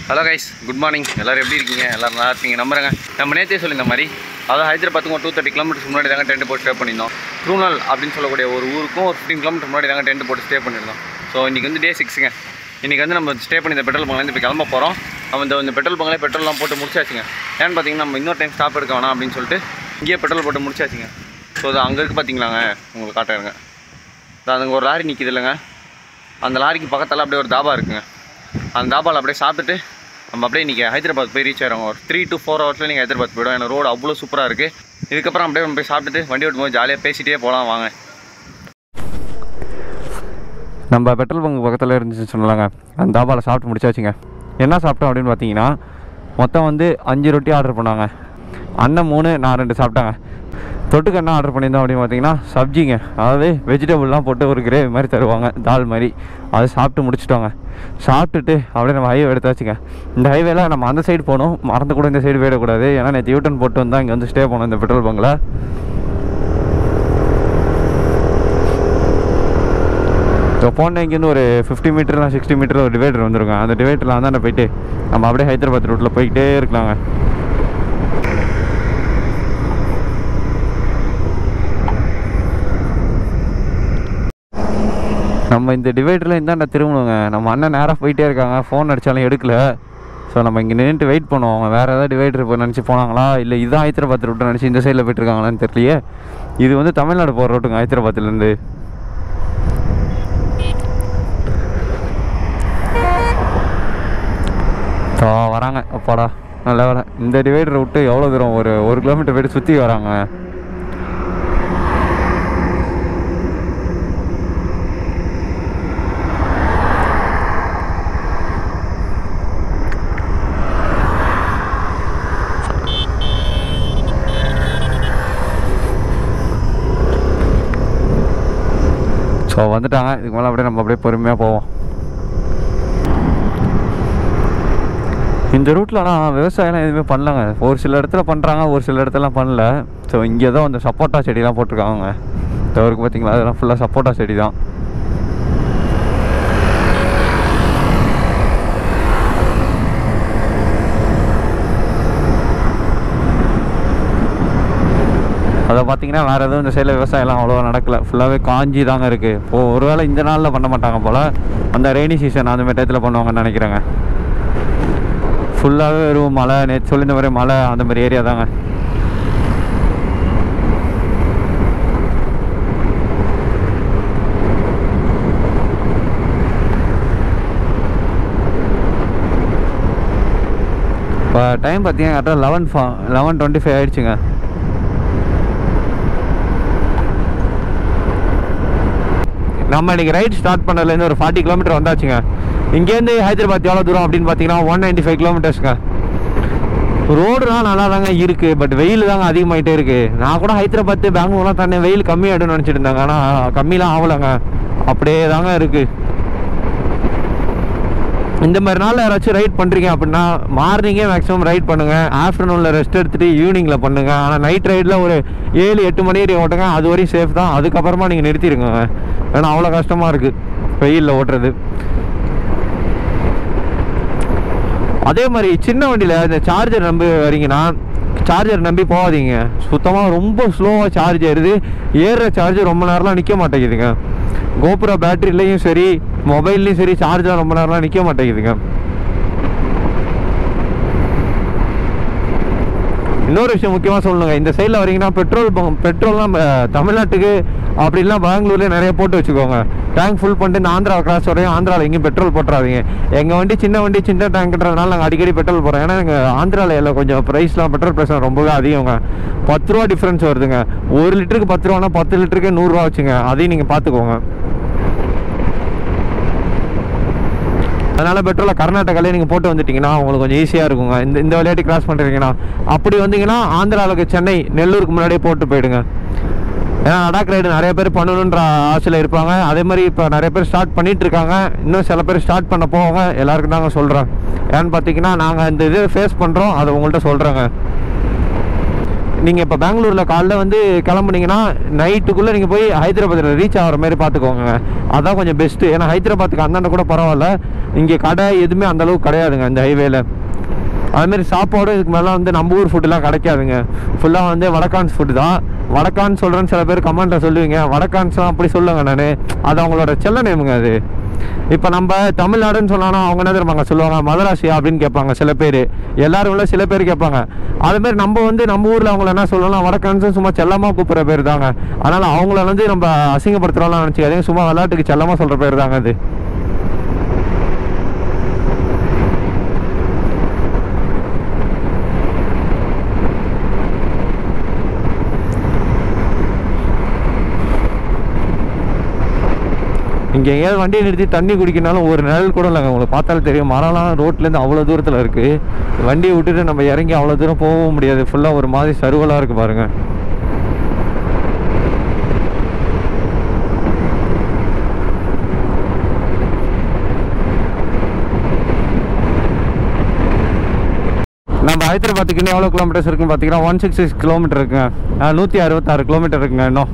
hello guys good morning எல்லோரும் எப்படி இருக்கீங்க எல்லோரும் நல்லா இருப்பீங்க நம்புறேங்க நம்ம நேற்றே சொல்லியிருந்த மாதிரி அதாவது ஹைதராபாத்துக்கு ஒரு டூ தேர்ட்டி கிலோமீட்டர்ஸ் முன்னாடி தாங்க டென்ட் போட்டு ஸ்டே பண்ணியிருந்தோம் ட்ரூனல் அப்படின்னு சொல்லக்கூடிய ஒரு ஊருக்கும் ஒரு ஃபிஃப்டீன் கிலோமீட்டர் முன்னாடி தாங்க டென்ட் போட்டு ஸ்டே பண்ணியிருந்தோம் ஸோ இன்றைக்கி வந்து டே சிக்ஸுங்க இன்றைக்கி வந்து நம்ம ஸ்டே பண்ணி இந்த பெட்ரோல் பங்க்லேருந்து இப்போ கிளம்ப போகிறோம் நம்ம இந்த இந்த பெட்ரோல் பங்க்லேயே பெட்ரோல்லாம் போட்டு முடிச்சாச்சுங்க ஏன்னு பார்த்தீங்கன்னா நம்ம இன்னொரு டைம் ஸ்டாப் எடுக்க வேணாம் அப்படின்னு சொல்லிட்டு இங்கேயே பெட்ரோல் போட்டு முடிச்சாச்சுங்க ஸோ அது அங்கே இருக்குது பார்த்தீங்களாங்க உங்களுக்கு காட்டுறேங்க அதுங்க ஒரு லாரி நிற்கிது இல்லைங்க அந்த லாரிக்கு பக்கத்தில் அப்படியே ஒரு தாபா இருக்குங்க அந்த தாபாவில் அப்படியே சாப்பிட்டுட்டு நம்ம அப்படியே இன்றைக்கி ஹைதராபாத் போய் ரீச் ஆகிறோம் ஒரு த்ரீ டு ஃபோர் ஹவர்ஸில் நீங்கள் ஹைதராபாத் போய்டும் ஏன்னா ரோடு அவ்வளோ சூப்பராக இருக்குது இதுக்கப்புறம் அப்படியே நம்ம போய் சாப்பிட்டுட்டு வண்டி ஓட்டும்போது ஜாலியாக பேசிகிட்டே போகலாம் வாங்க நம்ம பெட்ரோல் பங்க் பக்கத்தில் இருந்துச்சுன்னு சொல்லலாங்க அந்த தாபாவில் சாப்பிட்டு முடிச்சாச்சுங்க என்ன சாப்பிட்டோம் அப்படின்னு பார்த்தீங்கன்னா மொத்தம் வந்து அஞ்சு ரொட்டி ஆர்டர் பண்ணாங்க அண்ணன் மூணு நான் ரெண்டு சாப்பிட்டாங்க தொட்டுக்கு என்ன ஆர்டர் பண்ணியிருந்தோம் அப்படின்னு பார்த்தீங்கன்னா சப்ஜிங்க அதாவது வெஜிடபிள்லாம் போட்டு ஒரு கிரேவி மாதிரி தருவாங்க தால் மாதிரி அதை சாப்பிட்டு முடிச்சிட்டோங்க சாப்பிட்டுட்டு அப்படியே நம்ம ஹைவே எடுத்தாச்சுங்க இந்த ஹைவேல நம்ம அந்த சைடு போகணும் மறந்து கூட இந்த சைடு போயிடக்கூடாது ஏன்னா நேற்று யூட்டன் போட்டு வந்தால் இங்கே வந்து ஸ்டே பண்ணோம் இந்த பெட்ரோல் பங்கில் இப்போ போன இங்கேருந்து ஒரு ஃபிஃப்டி மீட்டர்லாம் சிக்ஸ்டி மீட்டர் ஒரு டிவைடர் வந்துருங்க அந்த டிவைடரில் அந்தாண்ட போயிட்டு நம்ம அப்படியே ஹைதராபாத் ரூட்டில் போய்கிட்டே இருக்கலாங்க நம்ம இந்த டிவைடரில் இந்தாண்ட திரும்பணுங்க நம்ம அண்ணன் நேராக போயிட்டே இருக்காங்க ஃபோன் அடித்தாலும் எடுக்கல ஸோ நம்ம இங்கே நின்றுட்டு வெயிட் பண்ணுவோம் அவங்க வேறு ஏதாவது டிவைடர் இப்போ நினச்சி போனாங்களா இல்லை இதுதான் ஹைதராபாத் ரூட்டு நினச்சி இந்த சைடில் போயிட்டுருக்காங்களான்னு தெரியலையே இது வந்து தமிழ்நாடு போகிற ரூட்டுங்க ஹைதராபாத்லேருந்து ஸோ வராங்க அப்பாடா நல்ல வேலை இந்த டிவைடரை விட்டு எவ்வளோ தூரம் ஒரு ஒரு கிலோமீட்டர் போயிட்டு சுற்றி வராங்க ஸோ வந்துட்டாங்க இதுக்கு மேலே அப்படியே நம்ம அப்படியே பொறுமையாக போவோம் இந்த ரூட்டில் ஆனால் விவசாயம்லாம் எதுவுமே பண்ணலங்க ஒரு சில இடத்துல பண்ணுறாங்க ஒரு சில இடத்துலலாம் பண்ணல ஸோ இங்கே தான் அந்த சப்போட்டா செடிலாம் போட்டிருக்காங்க தவறுக்கு பார்த்தீங்களா அதெல்லாம் ஃபுல்லாக சப்போட்டா செடி தான் அதை பார்த்தீங்கன்னா வேறு எதுவும் இந்த சைடில் விவசாயம்லாம் அவ்வளோவா நடக்கல ஃபுல்லாகவே காஞ்சி தாங்க இருக்குது இப்போ ஒருவேளை இந்த நாளில் பண்ண மாட்டாங்க போல் அந்த ரெய்னி சீசன் அந்த மாதிரி டயத்தில் பண்ணுவாங்கன்னு நினைக்கிறேங்க ஃபுல்லாகவே வெறும் மலை நேற்று சொல்லியிருந்த மாதிரி மலை அந்த மாதிரி ஏரியா தாங்க இப்போ டைம் பார்த்தீங்கன்னா கரெக்டாக லெவன் ஃபா லெவன் டுவெண்ட்டி ஃபைவ் ஆயிடுச்சுங்க நம்ம இன்னைக்கு ரைட் ஸ்டார்ட் பண்ணதுலேருந்து ஒரு ஃபார்ட்டி கிலோமீட்டர் வந்தாச்சுங்க இங்கேருந்து ஹைதராபாத் எவ்வளோ தூரம் அப்படின்னு பார்த்தீங்கன்னா ஒன் நைன்டி ஃபைவ் கிலோமீட்டர்ஸ்ங்க ரோடுலாம் நல்லா தாங்க இருக்குது பட் வெயில் தாங்க அதிகமாகிட்டே இருக்குது நான் கூட ஹைதராபாத் பெங்களூர்லாம் தானே வெயில் கம்மியாகிடும்னு நினச்சிட்டு இருந்தாங்க ஆனால் கம்மிலாம் ஆகலைங்க அப்படியே தாங்க இருக்குது இந்த மாதிரி நாளில் யாராச்சும் ரைட் பண்ணுறீங்க அப்படின்னா மார்னிங்கே மேக்ஸிமம் ரைட் பண்ணுங்கள் ஆஃப்டர்நூனில் ரெஸ்ட் எடுத்துகிட்டு ஈவினிங்கில் பண்ணுங்கள் ஆனால் நைட் ரைடில் ஒரு ஏழு எட்டு மணி வரையும் ஓட்டுங்க அது வரையும் சேஃப் தான் அதுக்கப்புறமா நீங்கள் நிறுத்திடுங்க ஏன்னா அவ்வளோ கஷ்டமாக இருக்குது வெயிலில் ஓட்டுறது அதே மாதிரி சின்ன வண்டியில் இந்த சார்ஜர் நம்பி வரீங்கன்னா சார்ஜர் நம்பி போகாதீங்க சுத்தமாக ரொம்ப ஸ்லோவாக சார்ஜ் ஏறுது ஏறுற சார்ஜ் ரொம்ப நேரம்லாம் நிற்க மாட்டேங்குதுங்க கோபுரா பேட்டரிலையும் சரி மொபைல்லையும் சரி சார்ஜ்லாம் ரொம்ப நேரம்லாம் நிற்க மாட்டேங்குதுங்க இன்னொரு விஷயம் முக்கியமாக சொல்லணுங்க இந்த சைடில் வரீங்கன்னா பெட்ரோல் பங்க் பெட்ரோல்லாம் அஹ், தமிழ்நாட்டுக்கு அப்படிலாம் பெங்களூர்லேயே நிறைய போட்டு வச்சுக்கோங்க டேங்க் ஃபுல் பண்ணிட்டு இந்த ஆந்திரா கிராஸ் வரையும் ஆந்திராவில் எங்கேயும் பெட்ரோல் போட்டுறாதீங்க எங்கள் வண்டி சின்ன வண்டி சின்ன டேங்க்ன்றதுனால நாங்கள் அடிக்கடி பெட்ரோல் போடுறோம் ஏன்னா எங்கள் ஆந்திராவில் எல்லாம் கொஞ்சம் ப்ரைஸ்லாம் பெட்ரோல் ப்ரைஸ் ரொம்பவே அதிகங்க பத்து ரூபா டிஃப்ரென்ஸ் வருதுங்க ஒரு லிட்டருக்கு பத்து ரூபானா பத்து லிட்டருக்கு நூறுரூவா வச்சுங்க அதையும் நீங்கள் பார்த்துக்கோங்க அதனால் பெட்ரோலை கர்நாடகாலே நீங்கள் போட்டு வந்துட்டீங்கன்னா உங்களுக்கு கொஞ்சம் ஈஸியாக இருக்குங்க இந்த இந்த விளையாட்டு கிராஸ் பண்ணுறீங்கன்னா அப்படி வந்தீங்கன்னா ஆந்திராவுக்கு சென்னை நெல்லூருக்கு முன்னாடியே போட்டு போயிடுங்க ஏன்னா லடாக் ரைடு நிறைய பேர் பண்ணணுன்ற ஆசையில் இருப்பாங்க அதே மாதிரி இப்போ நிறைய பேர் ஸ்டார்ட் பண்ணிட்டு இருக்காங்க இன்னும் சில பேர் ஸ்டார்ட் பண்ண போவாங்க எல்லாருக்கும் தாங்க சொல்கிறேன் ஏன்னு பார்த்தீங்கன்னா நாங்கள் இந்த இது ஃபேஸ் பண்ணுறோம் அதை உங்கள்கிட்ட சொல்கிறேங்க நீங்கள் இப்போ பெங்களூரில் காலைல வந்து கிளம்புனீங்கன்னா நைட்டுக்குள்ளே நீங்கள் போய் ஹைதராபாத்தில் ரீச் ஆகிற மாதிரி பார்த்துக்கோங்க அதான் கொஞ்சம் பெஸ்ட்டு ஏன்னா ஹைதராபாத்துக்கு அந்தாண்ட கூட பரவாயில்ல இங்கே கடை எதுவுமே அந்த அளவுக்கு கிடையாதுங்க இந்த ஹைவேல அதுமாரி சாப்பாடும் இதுக்கு மேலே வந்து நம்ம ஊர் ஃபுட்டுலாம் கிடைக்காதுங்க ஃபுல்லாக வந்து வடக்கான்ஸ் ஃபுட்டு தான் வடக்கான் சொல்கிறேன்னு சில பேர் கமெண்ட்டில் சொல்லுவீங்க வடக்கான்ஸ்லாம் அப்படி சொல்லுங்க நான் அது அவங்களோட செல்ல நேமுங்க அது இப்போ நம்ம தமிழ்நாடுன்னு சொன்னாலும் அவங்க என்ன தெரியுமாங்க சொல்லுவாங்க மதராசியா அப்படின்னு கேட்பாங்க சில பேர் எல்லாரும் உள்ள சில பேர் கேட்பாங்க அதுமாரி நம்ம வந்து நம்ம ஊரில் அவங்கள என்ன சொல்லலாம் வடக்கான்ஸ் சும்மா செல்லமாக கூப்பிட்ற பேர் தாங்க அதனால் அவங்கள வந்து நம்ம அசிங்கப்படுத்துகிறோம்லாம் நினச்சிக்காதீங்க சும்மா விளையாட்டுக்கு செல்லமாக சொல்கிற பேர் தாங்க அது இங்கே எங்கேயாவது வண்டியை நிறுத்தி தண்ணி குடிக்கனாலும் ஒரு நிழல் கூட இல்லைங்க உங்களுக்கு பார்த்தாலும் தெரியும் மரம்லாம் ரோட்லேருந்து அவ்வளோ தூரத்தில் இருக்குது வண்டியை விட்டுட்டு நம்ம இறங்கி அவ்வளோ தூரம் போகவும் முடியாது ஃபுல்லாக ஒரு மாதிரி சருவலாக இருக்குது பாருங்க நம்ம ஹைதராபாத்துக்கு இன்னும் எவ்வளோ கிலோமீட்டர்ஸ் இருக்குன்னு பார்த்தீங்கன்னா ஒன் சிக்ஸ் சிக்ஸ் கிலோமீட்டர் இருக்குங்க நூற்றி அறுபத்தாறு கிலோமீட்டர் இருக்குங்க இன்னும்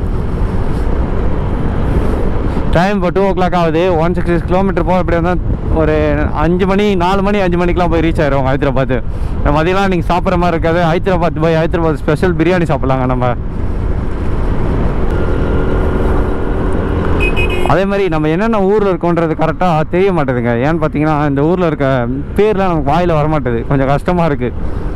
டைம் இப்போ டூ ஓ கிளாக் ஆகுது ஒன் சிக்ஸ்டி சிக்ஸ் கிலோமீட்டர் போக எப்படி இருந்தால் ஒரு அஞ்சு மணி நாலு மணி அஞ்சு மணிக்கெலாம் போய் ரீச் ஆயிரும் ஹைதராபாத் மதியம்லாம் நீங்கள் சாப்பிட்ற மாதிரி இருக்காது ஹைதராபாத் போய் ஹைதராபாத் ஸ்பெஷல் பிரியாணி சாப்பிட்லாங்க நம்ம அதே மாதிரி நம்ம என்னென்ன ஊரில் இருக்கோன்றது கரெக்டாக தெரிய மாட்டேதுங்க ஏன்னு பார்த்தீங்கன்னா இந்த ஊரில் இருக்க பேர்லாம் நமக்கு வாயில் வரமாட்டேது கொஞ்சம் கஷ்டமாக இருக்குது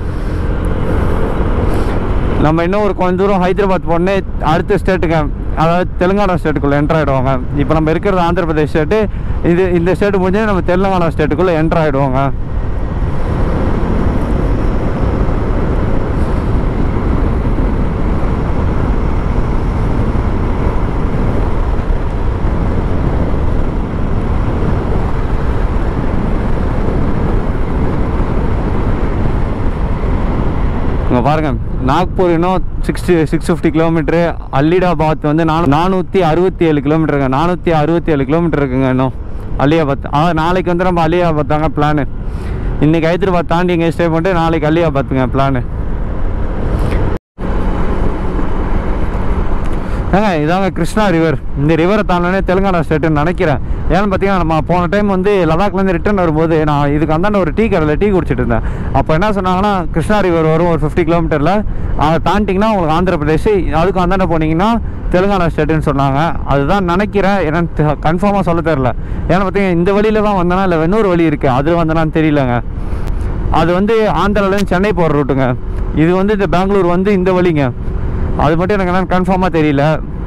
நம்ம இன்னும் ஒரு கொஞ்ச தூரம் ஹைதராபாத் போனே அடுத்த ஸ்டேட்டுங்க அதாவது தெலுங்கானா ஸ்டேட்டுக்குள்ளே என்டர் ஆகிடுவாங்க இப்போ நம்ம இருக்கிறது ஆந்திர பிரதேஷ் ஸ்டேட்டு இது இந்த ஸ்டேட்டு முடிஞ்சு நம்ம தெலுங்கானா ஸ்டேட்டுக்குள்ளே என்டர் ஆகிடுவாங்க இங்கே பாருங்கள் நாக்பூர் இன்னும் sixty six fifty kilometre Adilabad வந்து நானூ நானூற்றி அறுபத்தி ஏழு கிலோமீட்டருங்க நானூற்றி அறுபத்தி ஏழு கிலோமீட்டர் இருக்குங்க இன்னும் அலியாபாத் ஆ நாளைக்கு வந்து நம்ம அலியாபாத் தாங்க பிளானு இன்றைக்கி ஹைதராபாத் தாண்டி இங்கே ஸ்டே பண்ணிட்டு நாளைக்கு அலியாபாத்துங்க பிளானு ஏங்க இதாங்க கிருஷ்ணா ரிவர் இந்த ரிவரை தாண்டனே தெலுங்கானா ஸ்டேட்டுன்னு நினைக்கிறேன் ஏன்னு பார்த்தீங்கன்னா நம்ம போன டைம் வந்து லடாக்லேருந்து ரிட்டர்ன் வரும்போது நான் இதுக்கு அந்தாண்ட ஒரு டீ கடையில் டீ குடிச்சிட்டு இருந்தேன் அப்போ என்ன சொன்னாங்கன்னா கிருஷ்ணா ரிவர் வரும் ஒரு ஃபிஃப்டி கிலோமீட்டரில் அதை தாண்டிங்கன்னா உங்களுக்கு ஆந்திர பிரதேஷ் அதுக்கு அந்தாண்ட போனீங்கன்னா தெலுங்கானா ஸ்டேட்டுன்னு சொன்னாங்க அதுதான் நினைக்கிறேன் என்னன்னு கன்ஃபார்மாக சொல்ல தெரில ஏன்னா பார்த்தீங்கன்னா இந்த வழியில தான் வந்தேனா இல்லை இன்னொரு வழி இருக்குது அதில் வந்தேனான்னு தெரியலங்க அது வந்து ஆந்திராலேருந்து சென்னை போகிற ரூட்டுங்க இது வந்து இந்த பெங்களூர் வந்து இந்த வழிங்க அது மட்டும் எனக்கு என்னன்னு கன்ஃபார்மாக தெரியல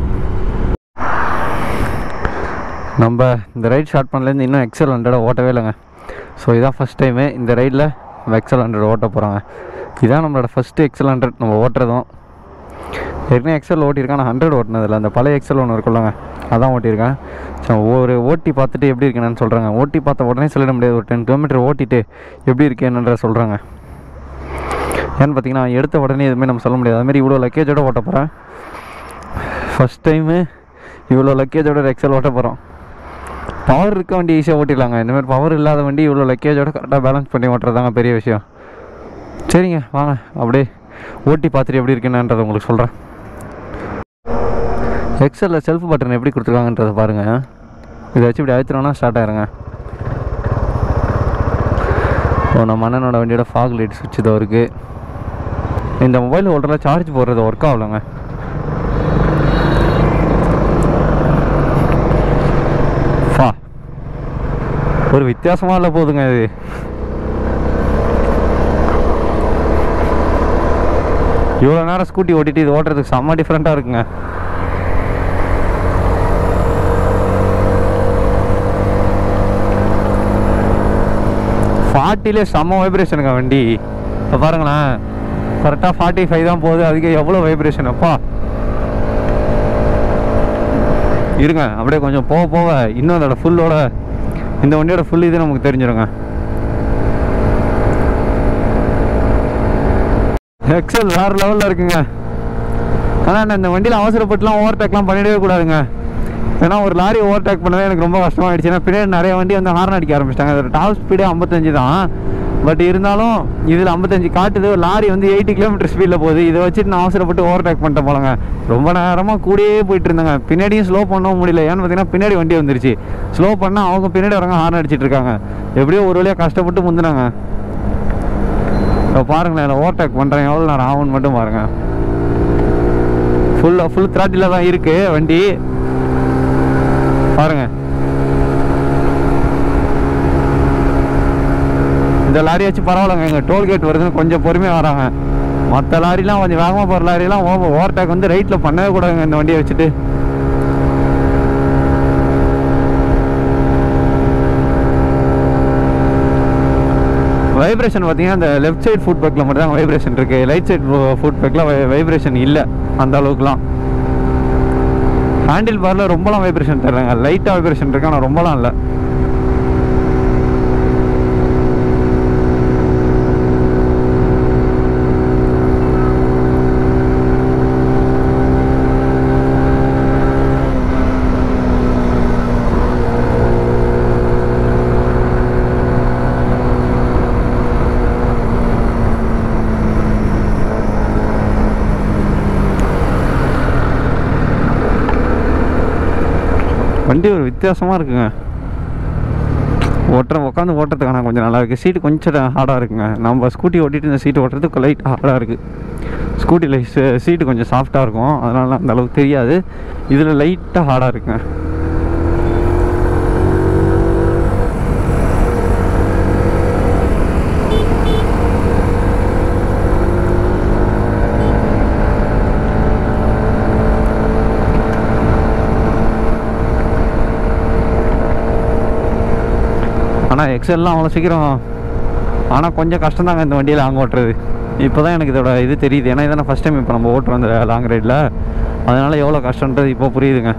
நம்ம இந்த ரைட் ஸ்டார்ட் பண்ணலேருந்து இன்னும் எக்ஸல் ஹண்ட்ரட் ஓட்டவே இல்லைங்க ஸோ இதான் ஃபஸ்ட் டைமு இந்த ரைடில் நம்ம எக்ஸல் ஹண்ட்ரட் ஓட்ட போகிறாங்க இதான் நம்மளோட ஃபஸ்ட்டு எக்ஸல் ஹண்ட்ரட் நம்ம ஓட்டுறதும் ஏற்கனவே எக்ஸல் ஓட்டியிருக்கேன் நான் ஹண்ட்ரட் ஓட்டினதில்ல அந்த பழைய எக்ஸல் ஒன்று இருக்குல்லங்க அதான் ஓட்டியிருக்கேன் ஸோ ஒரு ஓட்டி பார்த்துட்டு எப்படி இருக்கேன்னு சொல்கிறேங்க ஓட்டி பார்த்த உடனே சொல்லிட முடியாது ஒரு டென் கிலோமீட்டர் ஓட்டிட்டு எப்படி இருக்கேன்ற சொல்கிறாங்க ஏன்னு பார்த்தீங்கன்னா எடுத்த உடனே எதுவுமே நம்ம சொல்ல முடியாது அதுமாரி இவ்வளோ லக்கேஜோட ஓட்ட போகிறேன் ஃபஸ்ட் டைமு இவ்வளோ லக்கேஜோட எக்ஸல் ஓட்ட போகிறோம் பவர் இருக்க வண்டி ஈஸியாக ஓட்டிடலாங்க இந்த மாதிரி பவர் இல்லாத வண்டி இவ்வளோ லக்கேஜோட கரெக்டாக பேலன்ஸ் பண்ணி ஓட்டுறதாங்க பெரிய விஷயம் சரிங்க வாங்க அப்படியே ஓட்டி பார்த்துட்டு எப்படி இருக்குன்றதை உங்களுக்கு சொல்கிறேன் எக்ஸலில் செல்ஃப் பட்டன் எப்படி கொடுத்துருக்காங்கன்றதை பாருங்கள் இதை வச்சு இப்படி அழுத்தினோன்னா ஸ்டார்ட் ஆயிருங்க ஓ நம்ம அண்ணனோட வண்டியோட ஃபாக் லைட் சுவிட்ச் இதோ இருக்குது இந்த மொபைல் ஹோல்டரில் சார்ஜ் போடுறது ஒர்க் ஆகலைங்க ஃபா ஒரு வித்தியாசமாக இல்லை போகுதுங்க இது இவ்வளோ நேரம் ஸ்கூட்டி ஓட்டிட்டு இது ஓட்டுறதுக்கு செம்ம டிஃப்ரெண்ட்டாக இருக்குங்க ஃபார்ட்டிலே செம்ம வைப்ரேஷனுங்க வண்டி இப்போ பாருங்களேன் கரெக்டாக ஃபார்ட்டி ஃபைவ் தான் போகுது அதுக்கு எவ்வளோ வைப்ரேஷன் அப்பா இருங்க அப்படியே கொஞ்சம் போக போக இன்னும் அதோட ஃபுல்லோட இந்த வண்டியோட ஃபுல் இது நமக்கு தெரிஞ்சிருங்க எக்ஸல் வேறு லெவலில் இருக்குங்க ஆனால் நான் இந்த வண்டியில் அவசரப்பட்டுலாம் ஓவர்டேக்லாம் பண்ணிடவே கூடாதுங்க ஏன்னா ஒரு லாரி ஓவர்டேக் பண்ணவே எனக்கு ரொம்ப கஷ்டமாயிடுச்சு ஏன்னா பின்னாடி நிறைய வண்டி வந்து ஹார்ன் அடிக்க ஆரம்பிச்சிட்டாங்க அதோட டாப் ஸ்பீடே ஐம்பத்தஞ்சு தான் பட் இருந்தாலும் இதில் ஐம்பத்தஞ்சு காட்டுது ஒரு லாரி வந்து எயிட்டி கிலோமீட்டர் ஸ்பீடில் போகுது இதை வச்சுட்டு நான் அவசரப்பட்டு ஓவர்டேக் பண்ணிட்டேன் போலங்க ரொம்ப நேரமாக கூடயே போயிட்டு இருந்தாங்க பின்னாடியும் ஸ்லோ பண்ணவும் முடியல ஏன்னு பார்த்தீங்கன்னா பின்னாடி வண்டி வந்துருச்சு ஸ்லோ பண்ணால் அவங்க பின்னாடி வரவங்க ஹார்ன் அடிச்சிட்டு இருக்காங்க எப்படியோ ஒரு வழியாக கஷ்டப்பட்டு முந்தினாங்க இப்போ பாருங்களேன் இதில் ஓவர்டேக் பண்ணுறேன் எவ்வளோ நேரம் ஆகும்னு மட்டும் பாருங்கள் ஃபுல்லாக ஃபுல் த்ராட்டில் தான் இருக்குது வண்டி பாருங்க இந்த லாரி வச்சு பரவாயில்லைங்க எங்கள் டோல்கேட் வருதுன்னு கொஞ்சம் பொறுமையாக வராங்க மற்ற லாரிலாம் கொஞ்சம் வேகமாக போகிற லாரிலாம் ஓவர் ஓவர்டேக் வந்து ரைட்டில் பண்ணவே கூடாதுங்க இந்த வண்டியை வச்சுட்டு வைப்ரேஷன் பார்த்தீங்கன்னா இந்த லெஃப்ட் சைடு ஃபுட் பேக்கில் மட்டும் தான் வைப்ரேஷன் இருக்குது ரைட் சைடு ஃபுட் பேக்கில் வைப்ரேஷன் இல்லை அந்த அளவுக்குலாம் ஹேண்டில் பாரில் ரொம்பலாம் வைப்ரேஷன் தர்றாங்க லைட்டாக வைப்ரேஷன் இருக்கு ஆனால் ரொம்பலாம் இல்லை வண்டி ஒரு வித்தியாசமாக இருக்குங்க ஓட்டுற உட்காந்து ஓட்டுறதுக்கான கொஞ்சம் நல்லா இருக்குது சீட்டு கொஞ்சம் ஹார்டாக இருக்குங்க நம்ம ஸ்கூட்டி ஓட்டிட்டு இந்த சீட்டு ஓட்டுறதுக்கு லைட் ஹார்டாக இருக்குது ஸ்கூட்டியில் சீட்டு கொஞ்சம் சாஃப்டாக இருக்கும் அதனால அந்த அளவுக்கு தெரியாது இதில் லைட்டாக ஹார்டாக இருக்குங்க ஆனால் எக்ஸல்லாம் அவ்வளோ சீக்கிரம் ஆனால் கொஞ்சம் கஷ்டம் தாங்க இந்த வண்டியில் லாங் ஓட்டுறது இப்போ தான் எனக்கு இதோட இது தெரியுது ஏன்னா இதான ஃபஸ்ட் டைம் இப்போ நம்ம ஓட்டுறோம் இந்த லாங் ரைடில் அதனால் எவ்வளோ கஷ்டன்றது இப்போ புரியுதுங்க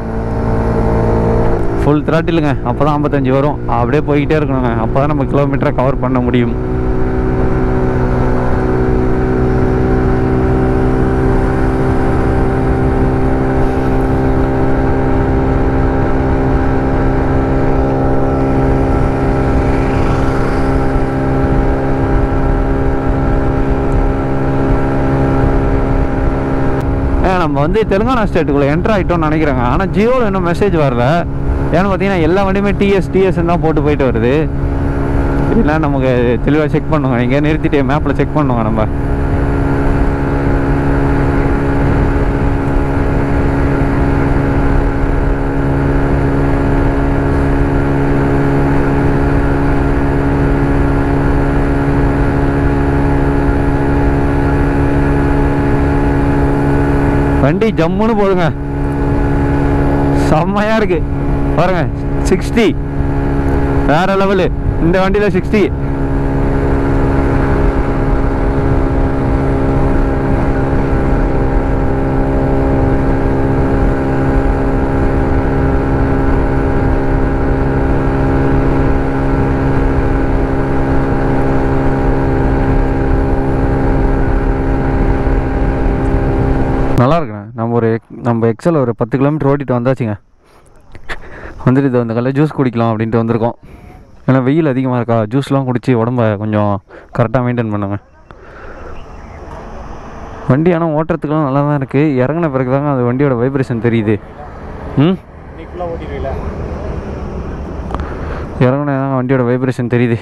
ஃபுல் த்ராட்டிலுங்க அப்போ தான் ஐம்பத்தஞ்சு வரும் அப்படியே போய்கிட்டே இருக்கணுங்க அப்போ தான் நம்ம கிலோமீட்டரை கவர் பண்ண முடியும் ஏன் நம்ம வந்து தெலுங்கானா ஸ்டேட்டுக்குள்ளே என்ட்ரு ஆகிட்டோம்னு நினைக்கிறேங்க ஆனால் ஜியோவில் இன்னும் மெசேஜ் வரல ஏன்னு பார்த்தீங்கன்னா எல்லா வண்டியுமே டிஎஸ் டிஎஸ் தான் போட்டு போயிட்டு வருது இல்லை நமக்கு தெளிவாக செக் பண்ணுங்க இங்கே நிறுத்திட்டு மேப்பில் செக் பண்ணுங்க நம்ம வண்டி ஜம்முன்னு போதுங்க செம்மையா இருக்கு பாருங்க சிக்ஸ்டி வேற லெவலு இந்த வண்டியில சிக்ஸ்டி நல்லா இருக்குண்ணே நம்ம ஒரு எக்- நம்ம எக்ஸல் ஒரு பத்து கிலோமீட்டர் ஓட்டிட்டு வந்தாச்சுங்க வந்துட்டு இது அந்த கல்ல ஜூஸ் குடிக்கலாம் அப்படின்ட்டு வந்திருக்கோம் ஏன்னா வெயில் அதிகமாக இருக்கா ஜூஸ்லாம் குடிச்சு உடம்ப கொஞ்சம் கரெக்டாக மெயின்டைன் பண்ணுங்க வண்டி ஆனால் ஓட்டுறதுக்குலாம் நல்லா தான் இருக்குது இறங்கின பிறகு தாங்க அந்த வண்டியோட வைப்ரேஷன் தெரியுது ம் இறங்கின தாங்க வண்டியோட வைப்ரேஷன் தெரியுது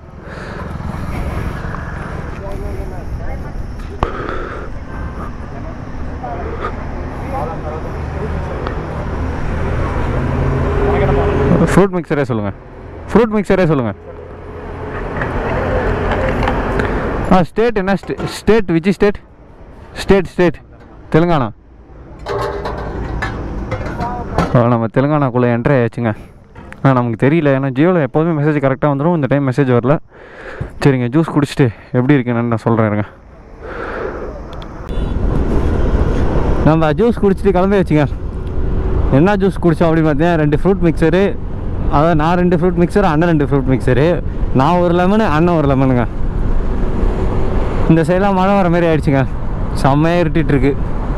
ஃப்ரூட் மிக்சரே சொல்லுங்கள் ஃப்ரூட் மிக்சரே சொல்லுங்கள் ஆ ஸ்டேட் என்ன stay state which state state state Telangana ஆ, நம்ம தெலுங்கானாக்குள்ளே என்ட்ரி ஆயாச்சுங்க ஆ நமக்கு தெரியல ஏன்னா ஜியோவில் எப்போதுமே மெசேஜ் கரெக்டாக வந்துடும் இந்த டைம் மெசேஜ் வரல சரிங்க ஜூஸ் குடிச்சிட்டு எப்படி இருக்குன்னு நான் சொல்கிறேன் இருங்க நம்ம ஜூஸ் குடிச்சிட்டு கிளம்பி வச்சுங்க என்ன ஜூஸ் குடித்தோம் அப்படின்னு பார்த்தீங்கன்னா ரெண்டு ஃப்ரூட் மிக்சரு அதாவது நான் ரெண்டு ஃப்ரூட் மிக்சர் அண்ணன் ரெண்டு ஃப்ரூட் மிக்சரு நான் ஒரு லெமனு அண்ணன் ஒரு லெமனுங்க இந்த சைடெலாம் மழை வர மாதிரி ஆயிடுச்சுங்க செம்மையாக இருட்டிட்டு இருக்கு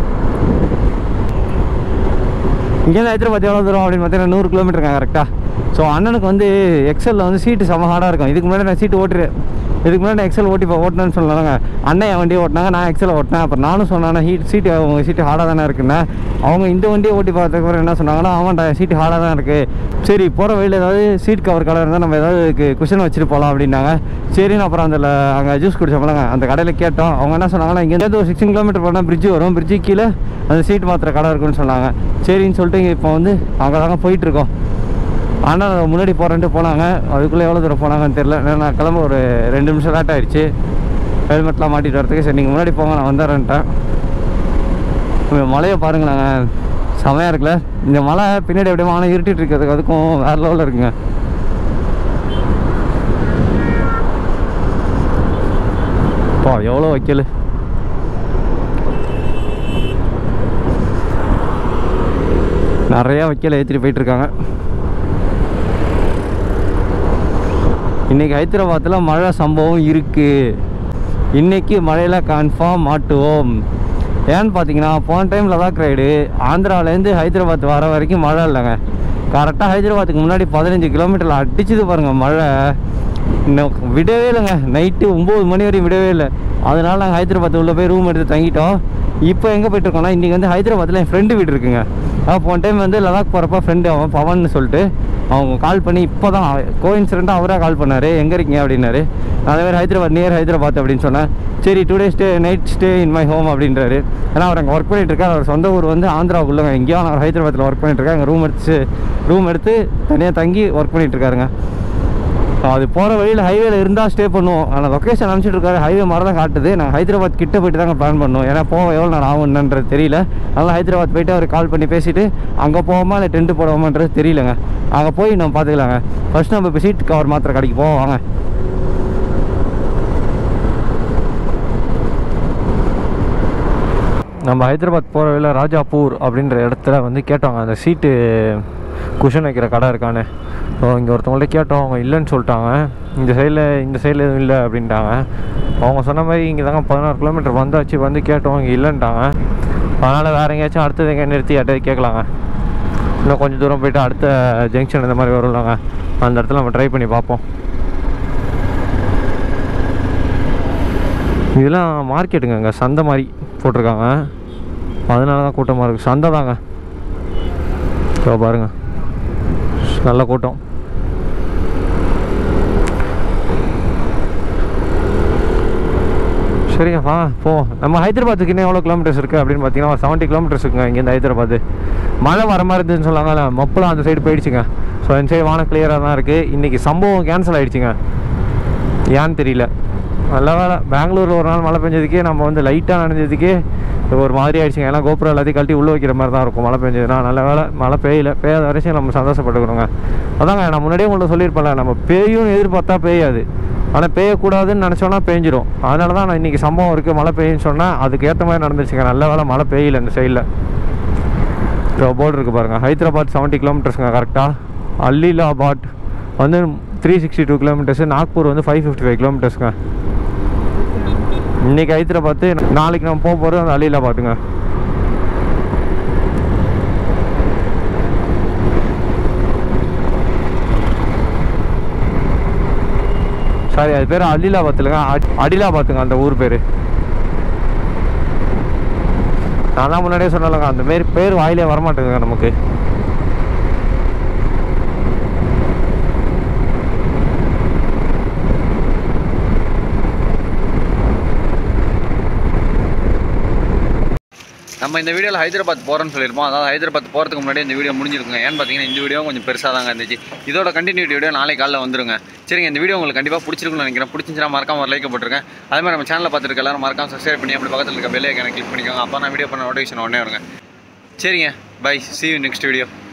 இங்கேருந்து ஹைதராபாத் எவ்வளோ தூரம் அப்படின்னு பார்த்தீங்கன்னா நூறு கிலோமீட்டருங்க கரெக்டாக ஸோ அண்ணனுக்கு வந்து எக்ஸலில் வந்து சீட்டு செம்ம ஹார்டாக இருக்கும் இதுக்கு முன்னாடி நான் சீட்டு ஓட்டு இதுக்கு முன்னாடி எக்ஸல் ஓட்டி போ ஓட்டினேன்னு சொன்னாங்க அண்ணன் என் வண்டியை ஓட்டினாங்க நான் எக்ஸல் ஓட்டினேன் அப்புறம் நானும் சொன்னேன் ஹீட் சீட்டு உங்கள் சீட்டு ஹார்டாக தானே இருக்குண்ணே அவங்க இந்த வண்டியை ஓட்டி பார்த்ததுக்கப்புறம் என்ன சொன்னாங்கன்னா ஆமாண்டா சீட்டு ஹார்டாக தான் இருக்குது சரி போகிற வழியில் ஏதாவது சீட் கவர் கலர் இருந்தால் நம்ம ஏதாவது குஷன் வச்சுட்டு போகலாம் அப்படின்னாங்க சரின்னு அப்புறம் அந்த அங்கே ஜூஸ் குடிச்சோம்லங்க அந்த கடையில் கேட்டோம் அவங்க என்ன சொன்னாங்கன்னா இங்கேருந்து ஒரு சிக்ஸ்டீன் கிலோமீட்டர் போனால் பிரிட்ஜ் வரும் பிரிட்ஜு கீழே அந்த சீட் மாத்திர கடை இருக்குன்னு சொன்னாங்க சரின்னு சொல்லிட்டு இங்கே இப்போ வந்து அங்கே தாங்க போயிட்டுருக்கோம் ஆனால் முன்னாடி போகிறேன்ட்டு போனாங்க அதுக்குள்ளே எவ்வளோ தூரம் போனாங்கன்னு தெரில நான் கிளம்ப ஒரு ரெண்டு நிமிஷம் லேட் ஆயிடுச்சு ஹெல்மெட்லாம் மாட்டிட்டு வரதுக்கு சரி நீங்கள் முன்னாடி போங்க நான் வந்துடுறேன்ட்டேன் இந்த மலையை பாருங்களேங்க செமையாக இருக்குல்ல இந்த மலை பின்னாடி அப்படியே வானம் இருட்டிட்டு இருக்கிறதுக்கு அதுக்கும் வேறு லெவலில் இருக்குங்க பா எவ்வளோ வைக்கல் நிறையா வைக்கல் ஏற்றிட்டு போயிட்டுருக்காங்க இன்றைக்கி ஹைதராபாத்தில் மழை சம்பவம் இருக்குது இன்றைக்கி மழையில் கன்ஃபார்ம் மாட்டுவோம் ஏன்னு பார்த்தீங்கன்னா போன டைம் லடாக் ரைடு ஆந்திராவிலேருந்து ஹைதராபாத் வர வரைக்கும் மழை இல்லைங்க கரெக்டாக ஹைதராபாத்துக்கு முன்னாடி பதினஞ்சு கிலோமீட்டரில் அடிச்சுது பாருங்கள் மழை இன்னும் விடவே இல்லைங்க நைட்டு ஒம்பது மணி வரையும் விடவே இல்லை அதனால நாங்கள் ஹைதராபாத் உள்ளே போய் ரூம் எடுத்து தங்கிட்டோம் இப்போ எங்கே போயிட்டுருக்கோம்னா இன்றைக்கி வந்து ஹைதராபாத்தில் என் ஃப்ரெண்டு வீடு இருக்குங்க அதான் போன டைம் வந்து லடாக் போகிறப்ப ஃப்ரெண்டு அவன் பவன்னு சொல்லிட்டு அவங்க கால் பண்ணி இப்போ தான் கோயின்சிடெண்ட்டாக அவராக கால் பண்ணார் எங்கே இருக்கீங்க அப்படின்னாரு நான் அதே மாதிரி ஹைதராபாத் நியர் ஹைதராபாத் அப்படின்னு சொன்னேன் சரி two day stay night stay in my home அப்படின்றாரு ஏன்னா அவர் அங்கே ஒர்க் பண்ணிட்டு இருக்காரு அவர் சொந்த ஊர் வந்து ஆந்திராவுக்குள்ளங்க எங்கேயோ அவர் ஹைதராபாத்தில் ஒர்க் பண்ணிட்டு இருக்காங்க ரூம் எடுத்து ரூம் எடுத்து தனியாக தங்கி ஒர்க் பண்ணிட்டு இருக்காருங்க அது போகிற வழியில் ஹைவேல இருந்தால் ஸ்டே பண்ணுவோம் ஆனால் லொக்கேஷன் அனுப்பிச்சிட்டு இருக்காரு ஹைவே மாதிரி தான் காட்டுது நாங்கள் ஹைதராபாத் கிட்ட போயிட்டு தாங்க பிளான் பண்ணோம் ஏன்னா போக எவ்வளோ நேரம் ஆகுன்றது தெரியல அதனால் ஹைதராபாத் போயிட்டு அவர் கால் பண்ணி பேசிட்டு அங்கே போவோமா இல்லை டென்ட்டு போடுவோமான்றது தெரியலங்க அங்கே போய் நம்ம பார்த்துக்கலாங்க ஃபர்ஸ்ட் நம்ம இப்போ சீட் கவர் மாத்திர கடைக்கு போவோம் வாங்க நம்ம ஹைதராபாத் போகிற வழியில் ராஜாப்பூர் அப்படின்ற இடத்துல வந்து கேட்டோங்க அந்த சீட்டு குஷன் வைக்கிற கடை இருக்கான்னு ஸோ இங்கே ஒருத்தவங்கள்ட்ட கேட்டோம் அவங்க இல்லைன்னு சொல்லிட்டாங்க இந்த சைடில் இந்த சைடில் எதுவும் இல்லை அப்படின்ட்டாங்க அவங்க சொன்ன மாதிரி இங்கே தாங்க பதினாறு கிலோமீட்டர் வந்தாச்சு வந்து கேட்டோம் இங்கே இல்லைன்ட்டாங்க அதனால் வேறு எங்கேயாச்சும் அடுத்தது எங்கே நிறுத்தி யார்ட்டாவது கேட்கலாங்க இன்னும் கொஞ்சம் தூரம் போயிட்டு அடுத்த ஜங்ஷன் இந்த மாதிரி வரும்லாங்க அந்த இடத்துல நம்ம ட்ரை பண்ணி பார்ப்போம் இதெல்லாம் மார்க்கெட்டுங்க அங்கே சந்தை மாதிரி போட்டிருக்காங்க அதனால தான் கூட்டமாக இருக்குது சந்தை தாங்க இப்போ பாருங்க நல்ல கூட்டம் சரிங்க வா போவோம் நம்ம ஹைதராபாத்துக்கு இன்னும் எவ்வளோ கிலோமீட்டர்ஸ் இருக்குது அப்படின்னு பார்த்தீங்கன்னா ஒரு செவன்ட்டி கிலோமீட்டர்ஸ் இருக்குங்க இங்கேருந்து ஹைதராபாத் மழை வர மாதிரி இருந்துச்சுன்னு சொல்லாங்கல்ல மொப்பலாம் அந்த சைடு போயிடுச்சுங்க ஸோ இந்த சைடு வானம் கிளியராக தான் இருக்குது இன்றைக்கி சம்பவம் கேன்சல் ஆயிடுச்சுங்க ஏன்னு தெரியல நல்ல வேலை பெங்களூரில் ஒரு நாள் மழை பெஞ்சதுக்கே நம்ம வந்து லைட்டாக நனைஞ்சதுக்கே ஒரு மாதிரி ஆயிடுச்சுங்க ஏன்னா கோபுரம் எல்லாத்தையும் கழட்டி உள்ளே வைக்கிற மாதிரி தான் இருக்கும் மழை பெஞ்சதுன்னா நல்ல வேலை மழை பெய்யல பெய்யாத வரைக்கும் நம்ம சந்தோஷப்பட்டுக்கணுங்க அதாங்க நான் முன்னாடியே உங்கள்ட்ட சொல்லியிருப்பேன்ல நம்ம பேயும் எதிர்பார்த்தா பெய்யாது ஆனால் பெய்யக்கூடாதுன்னு நினச்சோன்னா பெஞ்சிரும் அதனால தான் நான் இன்றைக்கி சம்பவம் இருக்குது மழை பெய்யுன்னு சொன்னேன் அதுக்கு ஏற்ற மாதிரி நடந்துச்சுங்க நல்ல வேலை மழை பெய்யல இந்த சைடில் இப்போ போர்டு இருக்குது பாருங்கள் ஹைதராபாத் செவன்ட்டி கிலோமீட்டர்ஸுங்க கரெக்டாக அல்லிலாபாத் வந்து three sixty two kilometres Nagpur வந்து ஃபைவ் ஃபிஃப்டி ஃபைவ் கிலோமீட்டர்ஸுங்க இன்றைக்கி ஹைதராபாத்து நாளைக்கு நம்ம போக போகிறது அந்த அலிலாபாத்துங்க சாரி அது பேர் அலிலாபாத் இல்லைங்க அட்- அடிலாபாத்துங்க அந்த ஊர் பேர் நான் தான் முன்னாடியே சொன்னலங்க அந்த மாரி பேர் வாயிலே வரமாட்டேங்குங்க நமக்கு நம்ம இந்த வீடியோவில் ஹைதராபாத் போகிறோம்னு சொல்லியிருப்போம் அதாவது ஹைதராபாத் போகிறதுக்கு முன்னாடி இந்த வீடியோ முடிஞ்சிருக்குங்க ஏன்னு பார்த்தீங்கன்னா இந்த வீடியோ கொஞ்சம் பெருசாக தாங்க இருந்துச்சு இதோட கண்டினியூட்டி வீடியோ நாளை காலைல வந்துருங்க சரிங்க இந்த வீடியோ உங்களுக்கு கண்டிப்பாக பிடிச்சிருக்குன்னு நினைக்கிறேன் பிடிச்சிருந்துச்சுன்னா மறக்காம ஒரு லைக் போட்டுருங்க அதே மாதிரி நம்ம சேனலில் பார்த்துருக்க எல்லாரும் மறக்காம சப்ஸ்கிரைப் பண்ணி அப்படி பக்கத்தில் இருக்க பெல் ஐக்கானை கிளிக் பண்ணிக்கோங்க அப்போ நான் வீடியோ பண்ண நோட்டிஃபிகேஷன் உடனே வருங்க சரிங்க bye see you next video